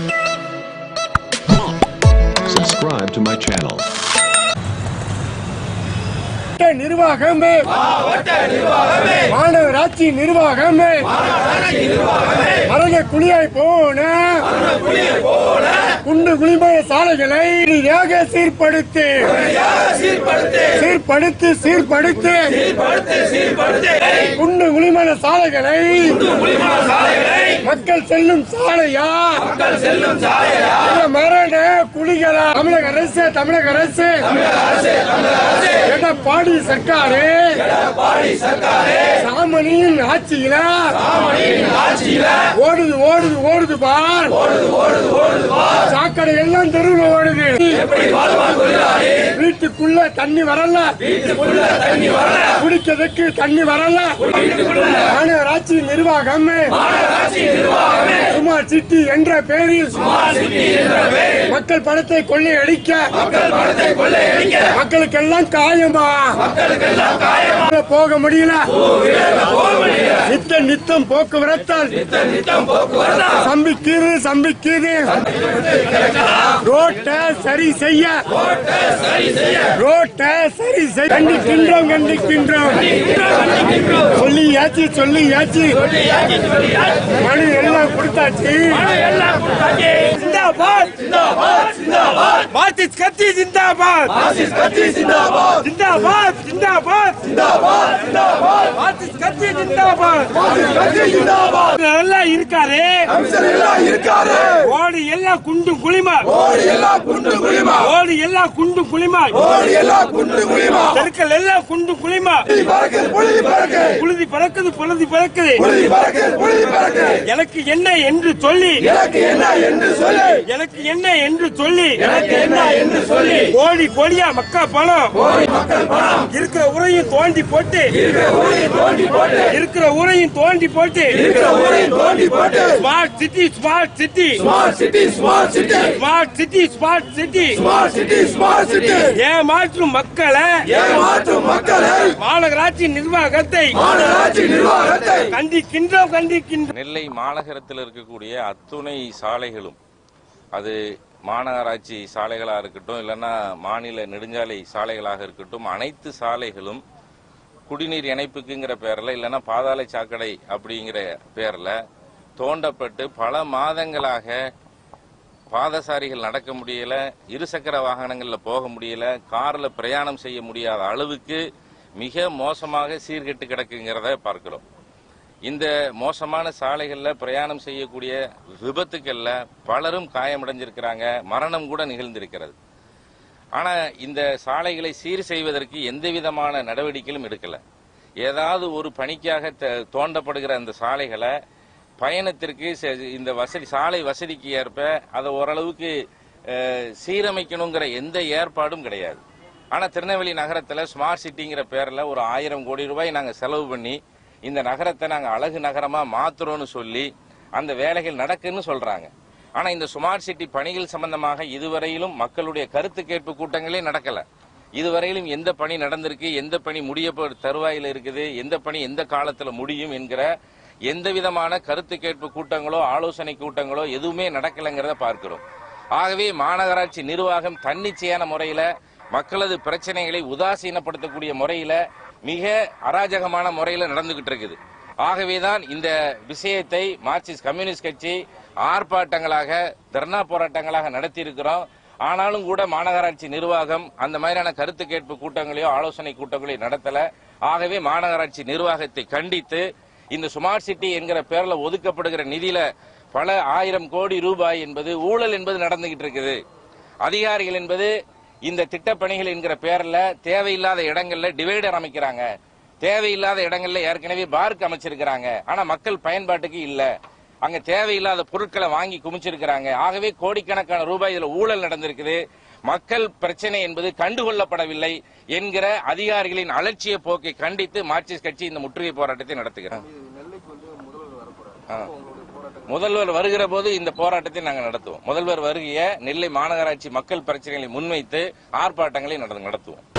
Subscribe to my channel. மாவட்ட நிர்வாகமே மாநகராட்சி நிர்வாகமே மரண குழியாய் போன குண்டு குளிமய சாலைகளை உடனடியாக சீர்படுத்து சீர்படுத்து சீர்படுத்து குண்டு குளிமய சாலைகளை மக்கள் செல்லும் சாலையா இல்ல மரண குழிகளா தமிழக அரசு தமிழக அரசு எடப்பாடி சர்க்காரு சாமணியின் ஆட்சியில ஓடுது ஓடுது ஓடுது பார் சாக்கடை எல்லாம் தெருவில் ஓடுது வீட்டுக்குள்ள தண்ணி வரல குடிக்கிறதுக்கு தண்ணி வரல மாநகராட்சி நிர்வாகம் சுமார் சிட்டி என்ற பெயரில் மக்கள் பணத்தை கொள்ளையடிக்க மக்களுக்கெல்லாம் காயமா போக முடியல நித்த நித்தம் போக்குவரத்தால் சம்பிக்குது சம்பிக்குது ரோட்ட சரி செய்ய ரோட்ட சரி செய்ய கண்டிக்கின்றோம் கண்டிக்கின்றோம் சொல்லியாச்சு சொல்லியாச்சு மனு எல்லாம் கொடுத்தாச்சு जिंदाबाद जिंदाबाद मार्क्सिस्ट कत्ती जिंदाबाद मार्क्सिस्ट कत्ती जिंदाबाद जिंदाबाद जिंदाबाद जिंदाबाद जिंदाबाद मार्क्सिस्ट कत्ती जिंदाबाद मार्क्सिस्ट कत्ती जिंदाबाद எல்லாம் இருக்காரு எல்லாம் இருக்காரு ஓடு எல்லாம் குண்டு குளிமா ஓடி எல்லாம் குண்டு குழிமா ஓடு எல்லாம் குண்டு குளிமா ஓடி எல்லாம் குண்டு குழிமா தெருக்கள் எல்லாம் குண்டு குளிமா புழுதி பறக்கு புழுதி பறக்கு புழுதி பறக்குது புழுதி பறக்குது புழுதி பறக்கு புழுதி பறக்கு எனக்கு என்ன என்று சொல்லி எனக்கு என்ன என்று சொல்லி எனக்கு என்ன என்று சொல்லி எனக்கு என்ன என்று சொல்லி கோடி கோடியா மக்கா பணம் ஓடி மக்கள் பணம் இருக்கிற உரையும் தோண்டி போட்டு இருக்கிற ஊரையும் தோண்டி போட்டு இருக்கிற ஊரையும் தோண்டி போட்டு இருக்கிற ஊரையும் தோண்டி போட்டு smart city smart city smart city smart city smart city smart city smart city smart city ஏமாற்றும் மக்களை ஏமாற்றும் மக்களை மாநகராட்சி நிர்வாகத்தை மாநகராட்சி நிர்வாகத்தை கண்டிக்கின்றோம் கண்டிக்கின்றோம் நெல்லை மாநகரத்தில் இருக்கக்கூடிய அத்துணை சாலைகளும் அது மாநகராட்சி சாலைகளாக இருக்கட்டும் இல்லைன்னா மாநில நெடுஞ்சாலை சாலைகளாக இருக்கட்டும் அனைத்து சாலைகளும் குடிநீர் இணைப்புக்குங்கிற பேரில் இல்லைன்னா பாதாள சாக்கடை அப்படிங்கிற பேரில் தோண்டப்பட்டு பல மாதங்களாக பாதசாரிகள் நடக்க முடியல இருசக்கர வாகனங்கள்ல போக முடியல கார்ல பிரயாணம் செய்ய முடியாத அளவுக்கு மிக மோசமாக சீர்கெட்டு கிடக்குங்கிறத பார்க்கிறோம் இந்த மோசமான சாலைகள்ல பிரயாணம் செய்யக்கூடிய விபத்துக்கள்ல பலரும் காயமடைஞ்சிருக்கிறாங்க மரணம் கூட நிகழ்ந்திருக்கிறது ஆனா இந்த சாலைகளை சீர் செய்வதற்கு எந்த விதமான நடவடிக்கையும் எடுக்கல ஏதாவது ஒரு பணிக்காக த- தோண்டப்படுகிற அந்த சாலைகளை பயணத்திற்கு செ- இந்த வசதி சாலை வசதிக்கு ஏற்ப அதை ஓரளவுக்கு அஹ், சீரமைக்கணுங்கிற எந்த ஏற்பாடும் கிடையாது ஆனா திருநெல்வேலி நகரத்துல ஸ்மார்ட் சிட்டிங்கிற பேர்ல ஒரு ஆயிரம் கோடி ரூபாய் நாங்க செலவு பண்ணி இந்த நகரத்தை நாங்க அழகு நகரமா மாத்துறோம்னு சொல்லி அந்த வேலைகள் நடக்குன்னு சொல்றாங்க ஆனா இந்த ஸ்மார்ட் சிட்டி பணிகள் சம்பந்தமாக இதுவரையிலும் மக்களுடைய கருத்து கேட்பு கூட்டங்களே நடக்கல இதுவரையிலும் எந்த பணி நடந்திருக்கு எந்த பணி முடிய போ- தருவாயில இருக்குது எந்த பணி எந்த காலத்துல முடியும் என்கிற எந்த விதமான கருத்து கேட்பு கூட்டங்களோ ஆலோசனை கூட்டங்களோ எதுவுமே நடக்கலைங்கிறத பார்க்கிறோம் ஆகவே மாநகராட்சி நிர்வாகம் தன்னிச்சையான முறையில மக்களது பிரச்சனைகளை உதாசீனப்படுத்தக்கூடிய முறையில மிக அராஜகமான முறையில நடந்துகிட்டு இருக்குது ஆகவேதான் இந்த விஷயத்தை மார்க்சிஸ்ட் கம்யூனிஸ்ட் கட்சி ஆர்ப்பாட்டங்களாக தர்ணா போராட்டங்களாக நடத்தி இருக்கிறோம் ஆனாலும் கூட மாநகராட்சி நிர்வாகம் அந்த மாதிரியான கருத்து கேட்பு கூட்டங்களையோ ஆலோசனை கூட்டங்களையோ நடத்தல ஆகவே மாநகராட்சி நிர்வாகத்தை கண்டித்து இந்த ஸ்மார்ட் சிட்டி என்கிற பேர்ல ஒதுக்கப்படுகிற நிதியில பல ஆயிரம் கோடி ரூபாய் என்பது ஊழல் என்பது நடந்துகிட்டு இருக்குது அதிகாரிகள் என்பது இந்த திட்டப்பணிகள் என்கிற பேர்ல தேவையில்லாத இடங்கள்ல டிவைடர் அமைக்கிறாங்க தேவையில்லாத இடங்கள்ல ஏற்கனவே பார்க் அமைச்சிருக்கிறாங்க ஆனா மக்கள் பயன்பாட்டுக்கு இல்ல அங்க தேவையில்லாத பொருட்களை வாங்கி குமிச்சிருக்கிறாங்க ஆகவே கோடிக்கணக்கான ரூபாய் இதுல ஊழல் நடந்திருக்குது மக்கள் பிரச்சனை என்பது கண்டுகொள்ளப்படவில்லை என்கிற அதிகாரிகளின் அலட்சிய போக்கை கண்டித்து மார்க்சிஸ்ட் கட்சி இந்த முற்றுகை போராட்டத்தை நடத்துகிறோம் ஆ. முதல்வர் வருகிற போது இந்த போராட்டத்தை நாங்கள் நடத்துவோம் முதல்வர் வருகைய நெல்லை மாநகராட்சி மக்கள் பிரச்சனைகளை முன்வைத்து ஆர்ப்பாட்டங்களை நடத்து- நடத்துவோம்